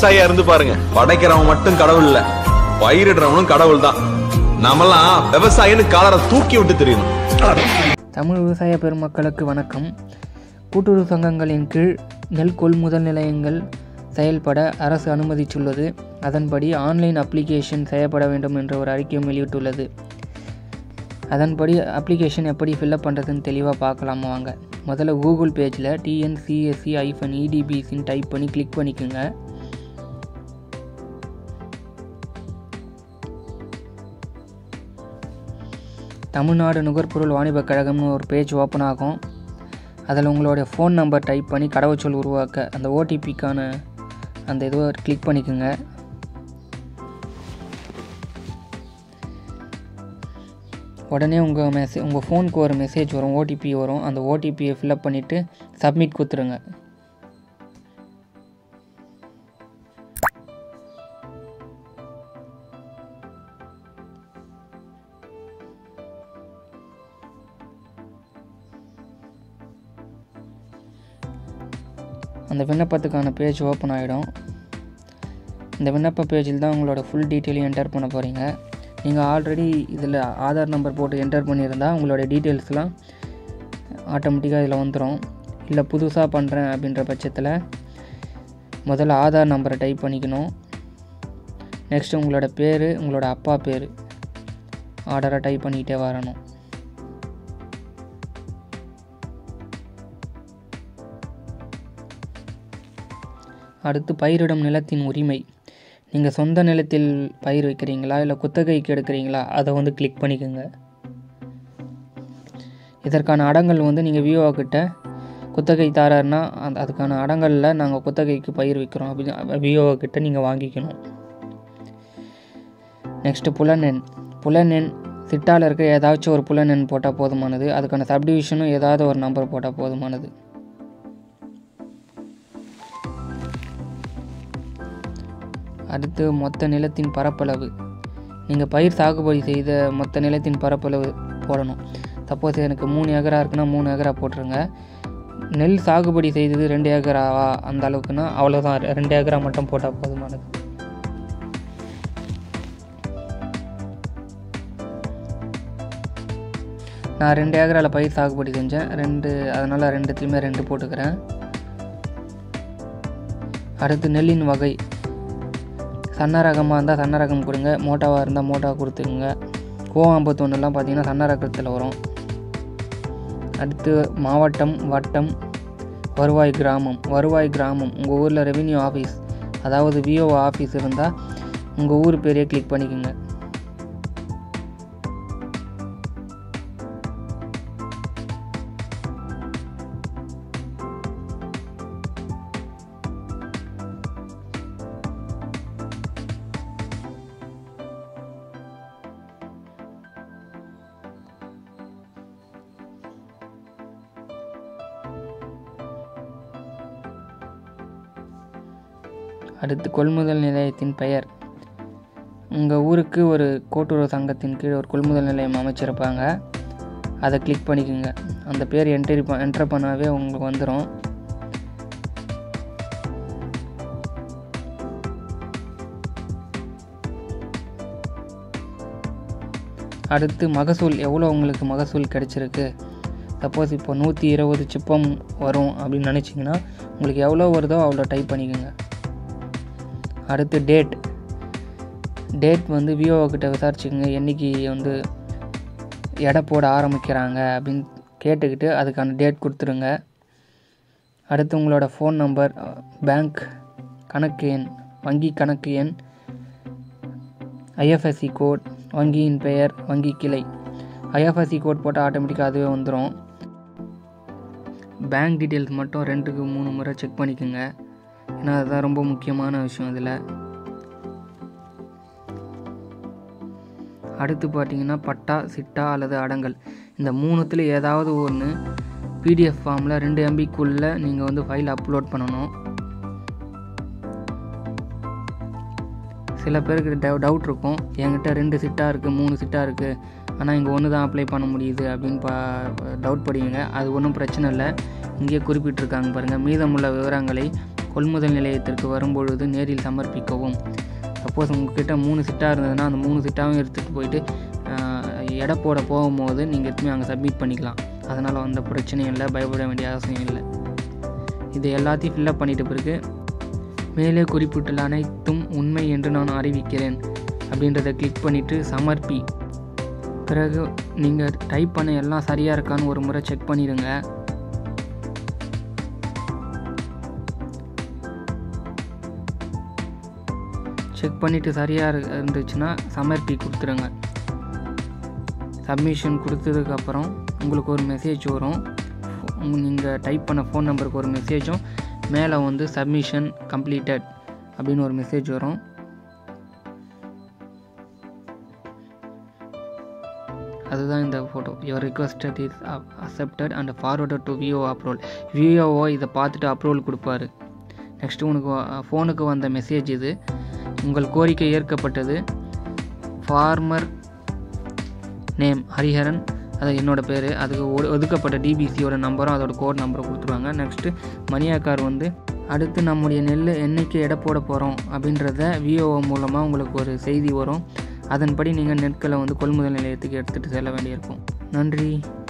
விவசாயியா இருந்து பாருங்க படைக்கிறவன் மட்டும் கடவுள் இல்ல பயிரிடுறவனும் கடவுள் தான் நாமெல்லாம் விவசாயின்னு காலரை தூக்கி விட்டு தெரியணும் தமிழ் விவசாய பெருமக்களுக்கு வணக்கம் கூட்டுறவு சங்கங்களின் கீழ் நெல் கொள்முதல் நிலையங்கள் செயல்பட அரசு அனுமதித்துள்ளது அதன்படி ஆன்லைன் அப்ளிகேஷன் செய்யப்பட வேண்டும் என்ற ஒரு அறிக்கையும் வெளியிட்டுள்ளது அதன்படி அப்ளிகேஷன் எப்படி ஃபில்அப் பண்ணுறதுன்னு தெளிவாக பார்க்கலாம் வாங்க முதல்ல கூகுள் பேஜில் டிஎன்சிஎஸ்சி ஐஃபன் இடிபிசின்னு டைப் பண்ணி கிளிக் பண்ணிக்கோங்க தமிழ்நாடு நுகர்பொருள் வாணிபக் கழகம்னு ஒரு பேஜ் ஓப்பன் ஆகும் அதில் உங்களுடைய ஃபோன் நம்பர் டைப் பண்ணி கடவுச்சொல் உருவாக்க அந்த ஓடிபிக்கான அந்த இதுவை கிளிக் பண்ணிக்கோங்க உடனே உங்கள் மெசேஜ் உங்கள் ஃபோனுக்கு ஒரு மெசேஜ் வரும் ஓடிபி வரும் அந்த ஓடிபியை ஃபில்அப் பண்ணிவிட்டு சப்மிட் கொடுத்துருங்க அந்த விண்ணப்பத்துக்கான பேஜ் ஓப்பன் ஆகிடும் இந்த விண்ணப்ப பேஜில் தான் உங்களோட ஃபுல் டீட்டெயிலையும் என்டர் பண்ண போகிறீங்க நீங்கள் ஆல்ரெடி இதில் ஆதார் நம்பர் போட்டு என்டர் பண்ணியிருந்தால் உங்களோட டீட்டெயில்ஸ்லாம் ஆட்டோமேட்டிக்காக இதில் வந்துடும் இல்லை புதுசாக பண்ணுறேன் அப்படின்ற பட்சத்தில் முதல்ல ஆதார் நம்பரை டைப் பண்ணிக்கணும் நெக்ஸ்ட்டு உங்களோட பேர் உங்களோட அப்பா பேர் ஆர்டரை டைப் பண்ணிக்கிட்டே வரணும் அடுத்து பயிரிடும் நிலத்தின் உரிமை நீங்கள் சொந்த நிலத்தில் பயிர் வைக்கிறீங்களா இல்லை குத்தகைக்கு எடுக்கிறீங்களா அதை வந்து கிளிக் பண்ணிக்கோங்க இதற்கான அடங்கல் வந்து நீங்கள் விஓ கிட்ட குத்தகை தாரர்னா அந்த அதுக்கான அடங்கலில் நாங்கள் குத்தகைக்கு பயிர் விற்கிறோம் அப்படின்னு விஓ கிட்ட நீங்கள் வாங்கிக்கணும் நெக்ஸ்ட்டு புலனெண் புலனெண் சிட்டாவில் இருக்க ஏதாச்சும் ஒரு புலனெண் போட்டால் போதுமானது அதுக்கான சப்டிவிஷனும் ஏதாவது ஒரு நம்பர் போட்டால் போதுமானது அடுத்து மொத்த நிலத்தின் பரப்பளவு நீங்கள் பயிர் சாகுபடி செய்த மொத்த நிலத்தின் பரப்பளவு போடணும் சப்போஸ் எனக்கு மூணு ஏக்கரா இருக்குன்னா மூணு ஏக்கரா போட்டுருங்க நெல் சாகுபடி செய்தது ரெண்டு ஏக்கராவா அந்த அளவுக்குன்னா அவ்வளோதான் ரெண்டு ஏக்கரா மட்டும் போட்டால் போதுமானது நான் ரெண்டு ஏக்கராவில் பயிர் சாகுபடி செஞ்சேன் ரெண்டு அதனால் ரெண்டுத்துலேயுமே ரெண்டு போட்டுக்கிறேன் அடுத்து நெல்லின் வகை சன்ன ரகமாக இருந்தால் சன்ன ரகம் கொடுங்க மோட்டாவாக இருந்தால் மோட்டா கொடுத்துக்குங்க கோவாம்பத்தொன்னுலாம் பார்த்தீங்கன்னா சன்ன ரகத்தில் வரும் அடுத்து மாவட்டம் வட்டம் வருவாய் கிராமம் வருவாய் கிராமம் உங்கள் ஊரில் ரெவென்யூ ஆஃபீஸ் அதாவது விஓ ஆஃபீஸ் இருந்தால் உங்கள் ஊர் பேரையே கிளிக் பண்ணிக்கோங்க அடுத்து கொள்முதல் நிலையத்தின் பெயர் உங்கள் ஊருக்கு ஒரு கூட்டுறவு சங்கத்தின் கீழ் ஒரு கொள்முதல் நிலையம் அமைச்சிருப்பாங்க அதை கிளிக் பண்ணிக்கோங்க அந்த பேர் என்ட்ரி ப என்ட்ரு பண்ணாவே உங்களுக்கு வந்துடும் அடுத்து மகசூல் எவ்வளோ உங்களுக்கு மகசூல் கிடச்சிருக்கு சப்போஸ் இப்போ நூற்றி இருபது சிப்பம் வரும் அப்படின்னு நினச்சிங்கன்னா உங்களுக்கு எவ்வளோ வருதோ அவ்வளோ டைப் பண்ணிக்கோங்க அடுத்து டேட் டேட் வந்து விஓ கிட்ட விசாரிச்சுக்கோங்க என்றைக்கு வந்து எடை போட ஆரம்பிக்கிறாங்க அப்படின்னு கேட்டுக்கிட்டு அதுக்கான டேட் கொடுத்துருங்க அடுத்து உங்களோட ஃபோன் நம்பர் பேங்க் கணக்கு எண் வங்கி கணக்கு எண் ஐஎஃப்எஸ்சி கோட் வங்கியின் பெயர் வங்கி கிளை ஐஎஃப்எஸ்சி கோட் போட்டால் ஆட்டோமேட்டிக்காக அதுவே வந்துடும் பேங்க் டீட்டெயில்ஸ் மட்டும் ரெண்டுக்கு மூணு முறை செக் பண்ணிக்கோங்க ஏன்னா அதுதான் ரொம்ப முக்கியமான விஷயம் இதில் அடுத்து பார்த்தீங்கன்னா பட்டா சிட்டா அல்லது அடங்கல் இந்த மூணுத்தில் ஏதாவது ஒன்று பிடிஎஃப் ஃபார்மில் ரெண்டு எம்பிக்குள்ளே நீங்கள் வந்து ஃபைல் அப்லோட் பண்ணணும் சில பேருக்கு டவு டவுட் இருக்கும் என்கிட்ட ரெண்டு சிட்டா இருக்குது மூணு சிட்டா இருக்குது ஆனால் இங்கே ஒன்று தான் அப்ளை பண்ண முடியுது அப்படின்னு பா டவுட் படிங்க அது ஒன்றும் பிரச்சனை இல்லை இங்கேயே குறிப்பிட்டிருக்காங்க பாருங்கள் மீதமுள்ள விவரங்களை கொள்முதல் நிலையத்திற்கு வரும்பொழுது நேரில் சமர்ப்பிக்கவும் சப்போஸ் உங்ககிட்ட மூணு சிட்டாக இருந்ததுன்னா அந்த மூணு சிட்டாவும் எடுத்துகிட்டு போயிட்டு ஆஹ், எடை போட போகும்போது நீங்கள் எடுத்துமே அங்கே சப்மிட் பண்ணிக்கலாம் அதனால் அந்த பிரச்சனையும் இல்லை பயப்பட வேண்டிய அவசியம் இல்லை இது எல்லாத்தையும் ஃபில்லப் பண்ணிட்ட பிறகு மேலே குறிப்பிட்டுள்ள அனைத்தும் உண்மை என்று நான் அறிவிக்கிறேன் அப்படின்றத கிளிக் பண்ணிவிட்டு சமர்ப்பி பிறகு நீங்கள் டைப் பண்ண எல்லாம் சரியாக இருக்கான்னு ஒரு முறை செக் பண்ணிடுங்க செக் பண்ணிவிட்டு சரியாக இருந்துச்சுன்னா சமர்ப்பி கொடுத்துருங்க சப்மிஷன் கொடுத்ததுக்கப்புறம் உங்களுக்கு ஒரு மெசேஜ் வரும் நீங்கள் டைப் பண்ண ஃபோன் நம்பருக்கு ஒரு மெசேஜும் மேலே வந்து சப்மிஷன் கம்ப்ளீட்டட் அப்படின்னு ஒரு மெசேஜ் வரும் அதுதான் இந்த photo your requested is accepted and forwarded to VO அப்ரோல் விஓஓ இதை பார்த்துட்டு அப்ரூவல் கொடுப்பாரு நெக்ஸ்ட்டு உனக்கு ஃபோனுக்கு வந்த மெசேஜ் இது உங்கள் கோரிக்கை ஏற்கப்பட்டது ஃபார்மர் நேம் ஹரிஹரன் அது என்னோட பேர் அதுக்கு ஒ- ஒதுக்கப்பட்ட டிபிசியோட நம்பரும் அதோட கோட் நம்பரும் கொடுத்துருவாங்க நெக்ஸ்ட்டு மணியாக்கார் வந்து அடுத்து நம்முடைய நெல் என்னைக்கு எடை போட போகிறோம் அப்படின்றத விஓஓ மூலமாக உங்களுக்கு ஒரு செய்தி வரும் அதன்படி நீங்கள் நெற்களை வந்து கொள்முதல் நிலையத்துக்கு எடுத்துகிட்டு செல்ல வேண்டியிருக்கும் நன்றி